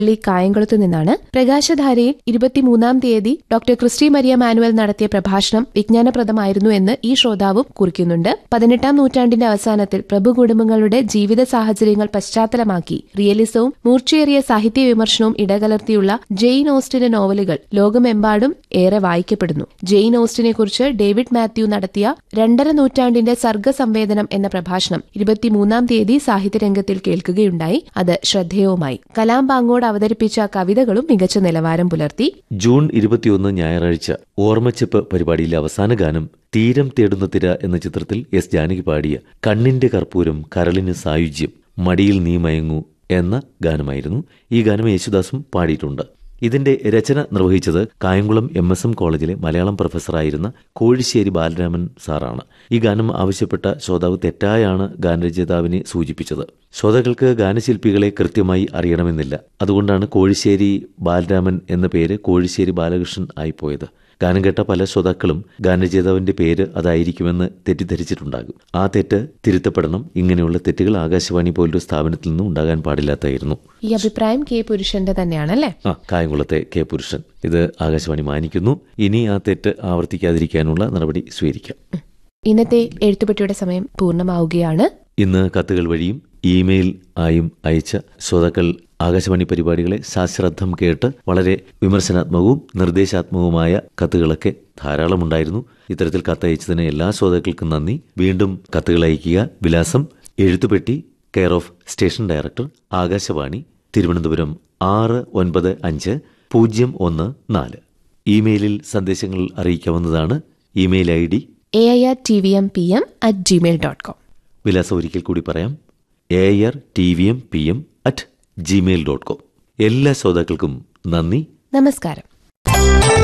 പള്ളി കായംകുളത്തു നിന്നാണ് പ്രകാശധാരയിൽ ഇരുപത്തിമൂന്നാം തീയതി ഡോക്ടർ ക്രിസ്റ്റി മരിയ മാനുവൽ നടത്തിയ പ്രഭാഷണം വിജ്ഞാനപ്രദമായിരുന്നു എന്ന് ഈ ശ്രോതാവും കുറിക്കുന്നുണ്ട് പതിനെട്ടാം നൂറ്റാണ്ടിന്റെ അവസാനത്തിൽ പ്രഭു കുടുംബങ്ങളുടെ ജീവിത സാഹചര്യങ്ങൾ പശ്ചാത്തലമാക്കി റിയലിസവും മൂർച്ചയേറിയ സാഹിത്യ വിമർശനവും ഇടകലർത്തിയുള്ള ജെയിൻ ഓസ്റ്റിന്റെ നോവലുകൾ ലോകമെമ്പാടും ഏറെ വായിക്കപ്പെടുന്നു ജെയിൻ ഓസ്റ്റിനെ കുറിച്ച് ഡേവിഡ് മാത്യു നടത്തിയ രണ്ടര നൂറ്റാണ്ടിന്റെ സർഗസംവേദനം എന്ന പ്രഭാഷണം ഇരുപത്തിമൂന്നാം തീയതി സാഹിത്യരംഗത്തിൽ കേൾക്കുകയുണ്ടായി അത് ശ്രദ്ധേയവുമായി കലാം പാങ്ങോട് അവതരിപ്പിച്ച കവിതകളും മികച്ച നിലവാരം പുലർത്തി ജൂൺ ഇരുപത്തിയൊന്ന് ഞായറാഴ്ച ഓർമ്മച്ചെപ്പ് പരിപാടിയിലെ അവസാന ഗാനം തീരം തേടുന്ന തിര എന്ന ചിത്രത്തിൽ എസ് ജാനകി പാടിയ കണ്ണിന്റെ കർപ്പൂരം കരളിന് സായുജ്യം മടിയിൽ നീ മയങ്ങൂ എന്ന ഗാനമായിരുന്നു ഈ ഗാനം യേശുദാസും പാടിയിട്ടുണ്ട് ഇതിന്റെ രചന നിർവഹിച്ചത് കായംകുളം എം എസ് എം കോളേജിലെ മലയാളം പ്രൊഫസറായിരുന്ന കോഴിശ്ശേരി ബാലരാമൻ സാറാണ് ഈ ഗാനം ആവശ്യപ്പെട്ട ശ്രോതാവ് തെറ്റായാണ് ഗാനരചയിതാവിനെ സൂചിപ്പിച്ചത് ശ്രോതാക്കൾക്ക് ഗാനശില്പികളെ കൃത്യമായി അറിയണമെന്നില്ല അതുകൊണ്ടാണ് കോഴിശ്ശേരി ബാലരാമൻ എന്ന പേര് കോഴിശ്ശേരി ബാലകൃഷ്ണൻ ആയിപ്പോയത് ഗാനം കേട്ട പല ശ്രോതാക്കളും ഗാനരചയിതാവിന്റെ പേര് അതായിരിക്കുമെന്ന് തെറ്റിദ്ധരിച്ചിട്ടുണ്ടാകും ആ തെറ്റ് തിരുത്തപ്പെടണം ഇങ്ങനെയുള്ള തെറ്റുകൾ ആകാശവാണി പോലൊരു സ്ഥാപനത്തിൽ നിന്നും ഉണ്ടാകാൻ പാടില്ലാത്തായിരുന്നു ഈ അഭിപ്രായം കെ പുരുഷന്റെ തന്നെയാണല്ലേ ആ കായംകുളത്തെ കെ പുരുഷൻ ഇത് ആകാശവാണി മാനിക്കുന്നു ഇനി ആ തെറ്റ് ആവർത്തിക്കാതിരിക്കാനുള്ള നടപടി സ്വീകരിക്കാം ഇന്നത്തെ എഴുത്തുപെട്ടിയുടെ സമയം പൂർണ്ണമാവുകയാണ് ഇന്ന് കത്തുകൾ വഴിയും ഇമെയിൽ ആയും അയച്ച ശ്രോതാക്കൾ ആകാശവാണി പരിപാടികളെ സാശ്രദ്ധം കേട്ട് വളരെ വിമർശനാത്മകവും നിർദ്ദേശാത്മകവുമായ കത്തുകളൊക്കെ ധാരാളമുണ്ടായിരുന്നു ഇത്തരത്തിൽ കത്തയച്ചതിന് എല്ലാ ശ്രോതാക്കൾക്കും നന്ദി വീണ്ടും കത്തുകൾ അയക്കുക വിലാസം എഴുത്തുപെട്ടി care of station director Akashvani Thiruvananthapuram ആറ് ഒൻപത് അഞ്ച് പൂജ്യം ഒന്ന് നാല് ഇമെയിലിൽ സന്ദേശങ്ങൾ അറിയിക്കാവുന്നതാണ് email I D A I R T V M P M at Gmail dot com വിലാസം ഒരിക്കൽ കൂടി പറയാം A R T V M P M at Gmail dot com എല്ലാ ശ്രോതാക്കൾക്കും നന്ദി നമസ്കാരം